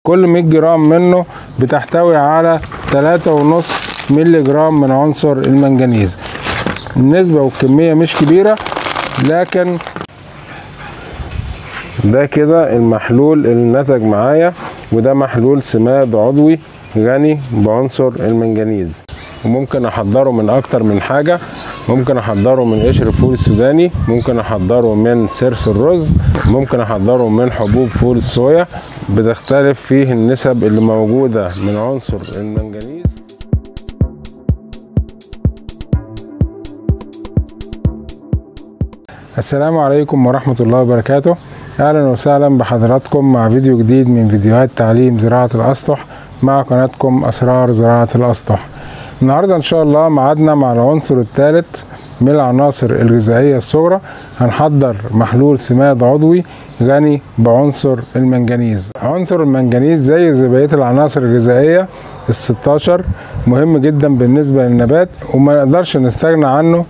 كل 100 جرام منه بتحتوي على 3.5 مللي جرام من عنصر المنجنيز النسبة والكمية مش كبيرة لكن ده كده المحلول اللي نتج معايا وده محلول سماد عضوي غني بعنصر المنجنيز وممكن احضره من اكتر من حاجة ممكن احضره من قشر الفول السوداني ممكن احضره من سرس الرز ممكن احضره من حبوب فول الصويا بتختلف فيه النسب اللي موجودة من عنصر المنجنيز السلام عليكم ورحمة الله وبركاته اهلا وسهلا بحضراتكم مع فيديو جديد من فيديوهات تعليم زراعة الاسطح مع قناتكم اسرار زراعة الاسطح النهاردة ان شاء الله معادنا مع العنصر الثالث من العناصر الغذائية الصغرى هنحضر محلول سماد عضوي غني بعنصر المنجنيز عنصر المنجنيز زي زي بقية العناصر الغذائية ال 16 مهم جدا بالنسبة للنبات وما نقدرش نستغنى عنه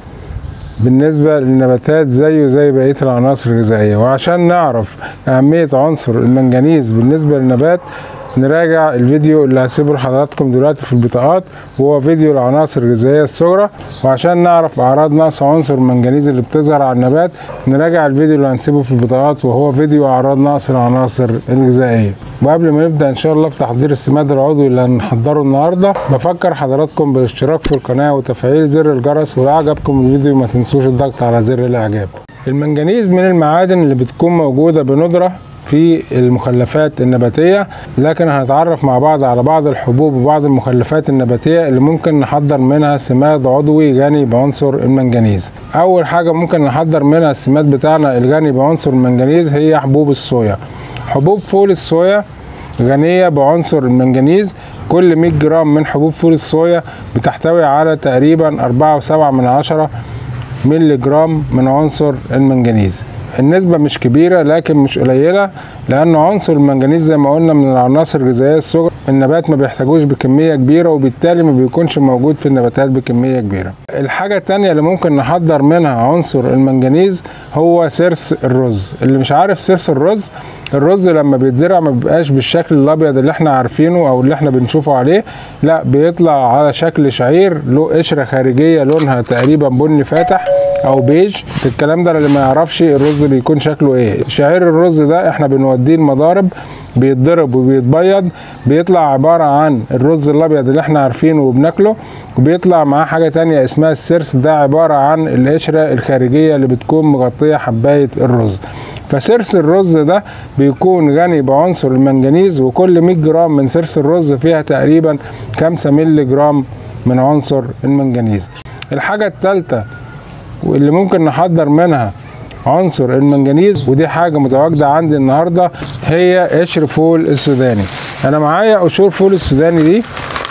بالنسبة للنباتات زيه زي بقية العناصر الغذائية وعشان نعرف أهمية عنصر المنجنيز بالنسبة للنبات نراجع الفيديو اللي هسيبه لحضراتكم دلوقتي في البطاقات وهو فيديو العناصر الغذائية الصغرى وعشان نعرف أعراض نقص عنصر المنجنيز اللي بتظهر على النبات نراجع الفيديو اللي هنسيبه في البطاقات وهو فيديو أعراض نقص العناصر الغذائية وقبل ما نبدأ إن شاء الله في تحضير السماد العضوي اللي هنحضره النهاردة بفكر حضراتكم بالاشتراك في القناة وتفعيل زر الجرس ولو عجبكم الفيديو ما تنسوش الضغط على زر الإعجاب المنجنيز من المعادن اللي بتكون موجودة بندرة في المخلفات النباتية لكن هنتعرف مع بعض على بعض الحبوب وبعض المخلفات النباتية اللي ممكن نحضر منها سماد عضوي غني بعنصر المنجنيز أول حاجة ممكن نحضر منها السماد بتاعنا الغني بعنصر المنجنيز هي حبوب الصويا حبوب فول الصويا غنية بعنصر المنجنيز كل 100 جرام من حبوب فول الصويا بتحتوي على تقريبا 4.7 من عشرة ملي جرام من عنصر المنجنيز النسبة مش كبيرة لكن مش قليلة لأن عنصر المنجنيز زي ما قلنا من العناصر الغذائية الصغرى النبات ما بيحتاجوش بكمية كبيرة وبالتالي ما بيكونش موجود في النباتات بكمية كبيرة الحاجة التانية اللي ممكن نحضر منها عنصر المنجنيز هو سرس الرز اللي مش عارف سرس الرز الرز لما بيتزرع ما بيبقاش بالشكل الابيض اللي احنا عارفينه او اللي احنا بنشوفه عليه لا بيطلع على شكل شعير له قشره خارجيه لونها تقريبا بني فاتح او بيج الكلام ده اللي ما يعرفش الرز بيكون شكله ايه شعير الرز ده احنا بنوديه المضارب بيتضرب وبيتبيض بيطلع عبارة عن الرز الابيض اللي احنا عارفينه وبناكله وبيطلع معاه حاجة تانية اسمها السرس ده عبارة عن القشرة الخارجية اللي بتكون مغطية حباية الرز فسرس الرز ده بيكون غني بعنصر المنجنيز وكل 100 جرام من سرس الرز فيها تقريبا 5 مللي جرام من عنصر المنجنيز الحاجة الثالثة واللي ممكن نحضر منها عنصر المنجنيز ودي حاجة متواجدة عندي النهاردة هي قشر فول السوداني انا معايا قشور فول السوداني دي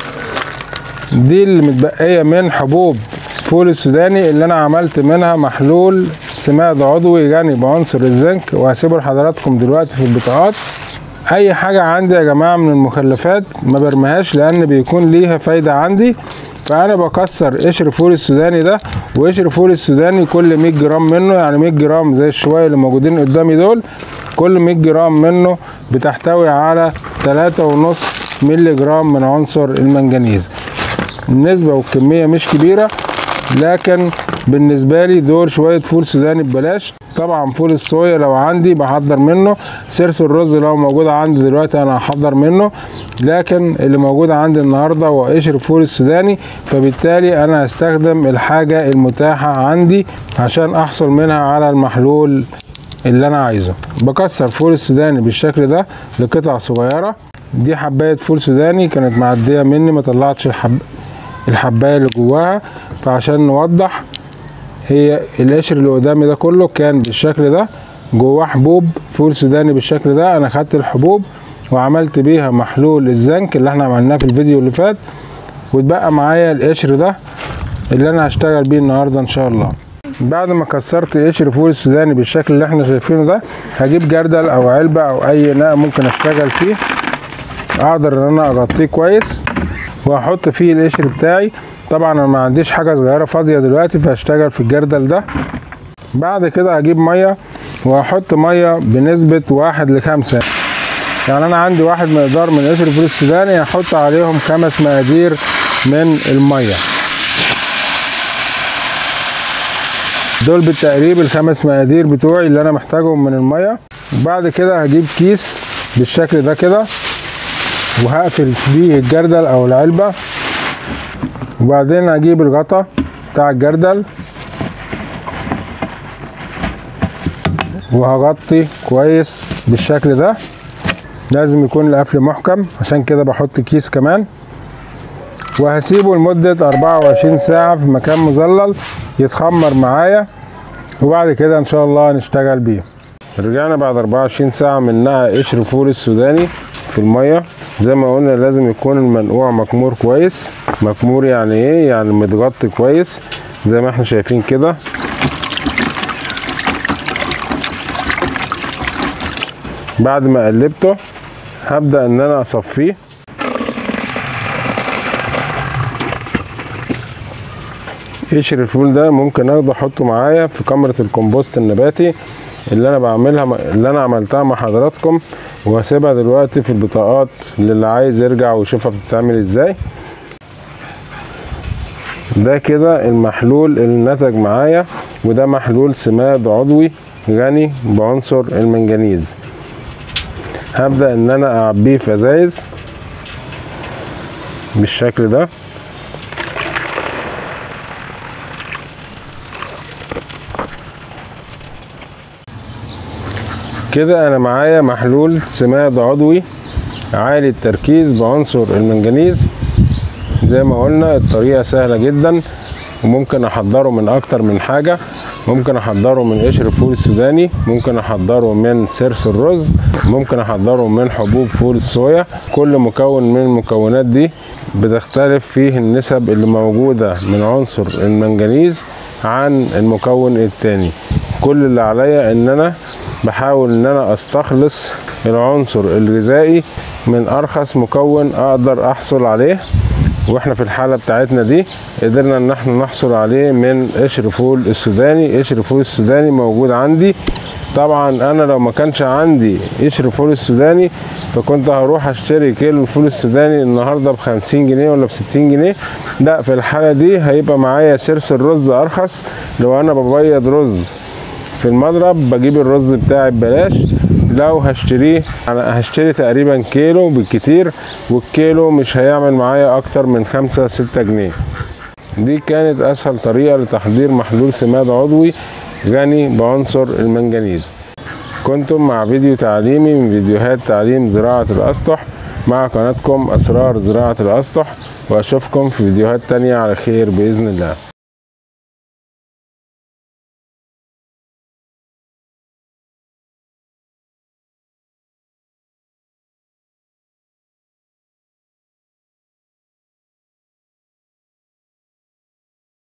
دي اللي متبقية من حبوب فول السوداني اللي انا عملت منها محلول سماد عضوي غني بعنصر الزنك وهسيبه لحضراتكم دلوقتي في البطاقات اي حاجة عندي يا جماعة من المخلفات ما برميهاش لان بيكون ليها فايدة عندي فانا بكسر قشر فول السوداني ده وقشر فول السوداني كل 100 جرام منه يعني 100 جرام زي الشوية اللي موجودين قدامي دول كل 100 جرام منه بتحتوي على 3.5 مللي جرام من عنصر المنجنيز النسبة والكمية مش كبيرة لكن بالنسبة لي دول شوية فول سوداني ببلاش طبعا فول الصويا لو عندي بحضر منه سرس الرز لو موجود عندي دلوقتي انا هحضر منه لكن اللي موجود عندي النهارده هو قشر فول السوداني فبالتالي انا هستخدم الحاجة المتاحة عندي عشان احصل منها على المحلول اللي انا عايزه بكسر فول السوداني بالشكل ده لقطع صغيرة دي حباية فول سوداني كانت معدية مني ما طلعتش الحب الحباية اللي جواها فعشان نوضح هي القشر اللي قدامي ده كله كان بالشكل ده جواه حبوب فول سوداني بالشكل ده انا خدت الحبوب وعملت بيها محلول الزنك اللي احنا عملناه في الفيديو اللي فات واتبقى معايا القشر ده اللي انا هشتغل بيه النهارده ان شاء الله بعد ما كسرت قشر فول السوداني بالشكل اللي احنا شايفينه ده هجيب جردل او علبه او اي ناء ممكن اشتغل فيه اقدر ان انا اغطيه كويس وهحط فيه القشر بتاعي طبعا انا ما عنديش حاجه صغيره فاضيه دلوقتي فهشتغل في الجردل ده بعد كده هجيب ميه وهحط ميه بنسبه واحد لخمسة يعني انا عندي واحد مقدار من قشر الفول السوداني هحط عليهم خمس مقادير من الميه دول بالتقريب الخمس مقادير بتوعي اللي انا محتاجهم من الميه وبعد كده هجيب كيس بالشكل ده كده وهقفل بيه الجردل او العلبه وبعدين هجيب الغطا بتاع الجردل وهغطي كويس بالشكل ده لازم يكون القفل محكم عشان كده بحط كيس كمان وهسيبه لمدة 24 ساعة في مكان مظلل يتخمر معايا وبعد كده ان شاء الله نشتغل بيه رجعنا بعد 24 ساعة من نقع قشر الفول السوداني في المية زي ما قلنا لازم يكون المنقوع مكمور كويس مكمور يعني ايه يعني متغطي كويس زي ما احنا شايفين كده بعد ما قلبته هبدأ ان انا اصفيه قشر الفول ده ممكن اخده احطه معايا في كاميرا الكمبوست النباتي اللي انا بعملها اللي انا عملتها مع حضراتكم وهسيبها دلوقتي في البطاقات للي عايز يرجع ويشوفها بتتعمل ازاي ده كده المحلول اللي نتج معايا وده محلول سماد عضوي غني بعنصر المنجنيز هبدأ ان انا اعبيه في ازايز بالشكل ده كده انا معايا محلول سماد عضوي عالي التركيز بعنصر المنجنيز زي ما قلنا الطريقة سهلة جدا وممكن احضره من اكتر من حاجة ممكن احضره من قشر الفول السوداني ممكن احضره من سرس الرز ممكن احضره من حبوب فول الصويا كل مكون من المكونات دي بتختلف فيه النسب اللي موجودة من عنصر المنجنيز عن المكون التاني كل اللي عليا ان انا بحاول ان انا استخلص العنصر الغذائي من ارخص مكون اقدر احصل عليه واحنا في الحاله بتاعتنا دي قدرنا ان احنا نحصل عليه من قشر فول السوداني قشر فول السوداني موجود عندي طبعا انا لو ما كانش عندي قشر فول السوداني فكنت هروح اشتري كيلو الفول السوداني النهارده ب 50 جنيه ولا ب 60 جنيه لا في الحاله دي هيبقى معايا سرس الرز ارخص لو انا ببيض رز في المضرب بجيب الرز بتاعي ببلاش لو هشتريه انا هشتري تقريبا كيلو بالكتير والكيلو مش هيعمل معايا اكتر من خمسة ستة جنيه دي كانت اسهل طريقة لتحضير محلول سماد عضوي غني بعنصر المنجنيز كنتم مع فيديو تعليمي من فيديوهات تعليم زراعة الاسطح مع قناتكم اسرار زراعة الاسطح واشوفكم في فيديوهات تانية على خير باذن الله